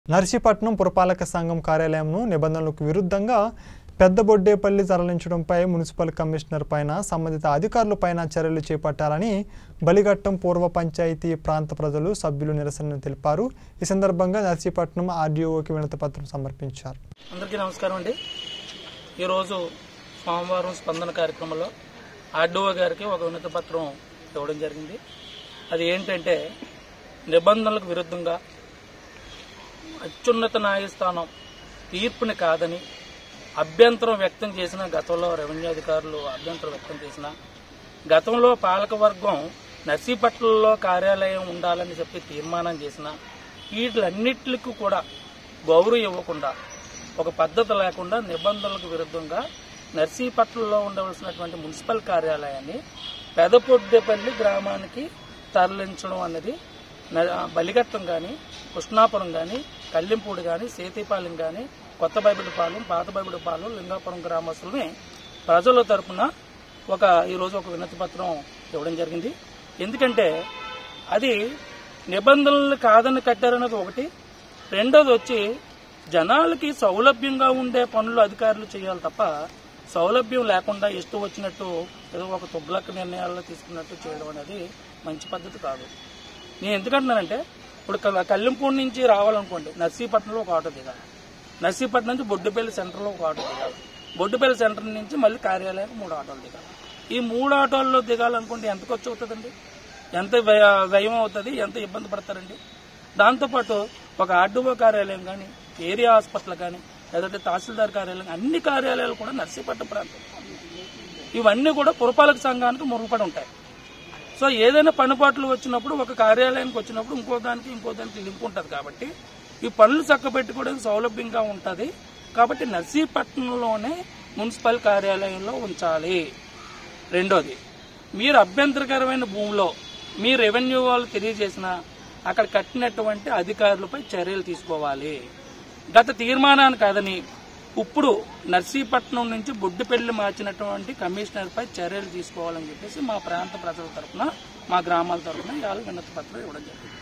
నర్సీపట్నం పురపాలక సంఘం కార్యాలయంను నిబంధనలకు విరుద్ధంగా పెద్దబొడ్డేపల్లి తరలించడంపై మున్సిపల్ కమిషనర్ పైన సంబంధిత అధికారులపైన చర్యలు చేపట్టాలని బలిఘట్టం పూర్వ పంచాయతీ ప్రాంత ప్రజలు సభ్యులు నిరసన తెలిపారు ఈ సందర్భంగా నర్సీపట్నం ఆర్డీఓకి వినతిపత్రం సమర్పించారు అందరికీ నమస్కారం అండి ఈరోజు సోమవారం స్పందన కార్యక్రమంలో ఆర్డీఓ గారికి ఒక వినతి పత్రం ఇవ్వడం జరిగింది అది ఏంటంటే నిబంధనలకు విరుద్ధంగా అత్యున్నత న్యాయస్థానం తీర్పుని కాదని అభ్యంతరం వ్యక్తం చేసిన గతంలో రెవెన్యూ అధికారులు అభ్యంతరం వ్యక్తం చేసిన గతంలో పాలకవర్గం నర్సీపట్నంలో కార్యాలయం ఉండాలని చెప్పి తీర్మానం చేసిన వీటిలన్నిటికి కూడా గౌరవం ఇవ్వకుండా ఒక పద్ధతి లేకుండా నిబంధనలకు విరుద్ధంగా నర్సీపట్నంలో ఉండవలసినటువంటి మున్సిపల్ కార్యాలయాన్ని పెదపొడ్డేపల్లి గ్రామానికి తరలించడం అనేది న- బలిఘట్టం కానీ కృష్ణాపురం కానీ కల్లింపూడి కానీ సేతిపాలెం కానీ కొత్త బైబిడిపాలెం పాత బైబిడిపాలెం లింగాపురం గ్రామస్తులని ప్రజల తరపున ఒక ఈరోజు ఒక వినతి పత్రం ఇవ్వడం జరిగింది ఎందుకంటే అది నిబంధనలు కాదని కట్టారన్నది ఒకటి రెండోది వచ్చి జనాలకి సౌలభ్యంగా ఉండే పనులు అధికారులు చేయాలి తప్ప సౌలభ్యం లేకుండా ఇష్టం వచ్చినట్టు ఏదో ఒక తుగ్లక్ నిర్ణయాల్లో తీసుకున్నట్టు చేయడం అనేది మంచి పద్ధతి కాదు నేను ఎందుకంటున్నానంటే ఇప్పుడు కల్- కల్లింపూడి నుంచి రావాలనుకోండి నర్సీపట్నంలో ఒక ఆటో దిగాలి నర్సీపట్నం నుంచి బొడ్డుపల్లి సెంటర్లో ఒక ఆటో దిగాలి బొడ్డుపల్లి సెంటర్ నుంచి మళ్ళీ కార్యాలయానికి మూడు ఆటోలు దిగాలి ఈ మూడు ఆటోల్లో దిగాలనుకుంటే ఎంత ఖర్చు అవుతుందండి ఎంత వ్యయ- వ్యయం అవుతుంది ఎంత ఇబ్బంది పడతారండి దాంతోపాటు ఒక ఆర్డీఓ కార్యాలయం కానీ ఏరియా హాస్పిటల్ కానీ లేదంటే తహసీల్దార్ కార్యాలయం అన్ని కార్యాలయాలు కూడా నర్సీపట్నం ప్రాంతం ఇవన్నీ కూడా పురపాలక సంఘానికి మురుగుపడి ఉంటాయి సో ఏదైనా పనిపాట్లు వచ్చినప్పుడు ఒక కార్యాలయానికి వచ్చినప్పుడు ఇంకో దానికి ఇంకో దానికి లింక్ ఉంటుంది కాబట్టి ఈ పనులు చక్కబెట్టుకోవడానికి సౌలభ్యంగా ఉంటుంది కాబట్టి నర్సీపట్నంలోనే మున్సిపల్ కార్యాలయంలో ఉంచాలి రెండోది మీరు అభ్యంతరకరమైన భూమిలో మీ రెవెన్యూ వాళ్ళు తెలియజేసిన అక్కడ కట్టినటువంటి అధికారులపై చర్యలు తీసుకోవాలి గత తీర్మానాన్ని కాదని ఇప్పుడు నర్సీపట్నం నుంచి బొడ్డుపల్లి మార్చినటువంటి కమిషనర్పై చర్యలు తీసుకోవాలని చెప్పేసి మా ప్రాంత ప్రజల తరఫున మా గ్రామాల తరఫున ఇవాళ వినతి పత్రం ఇవ్వడం జరిగింది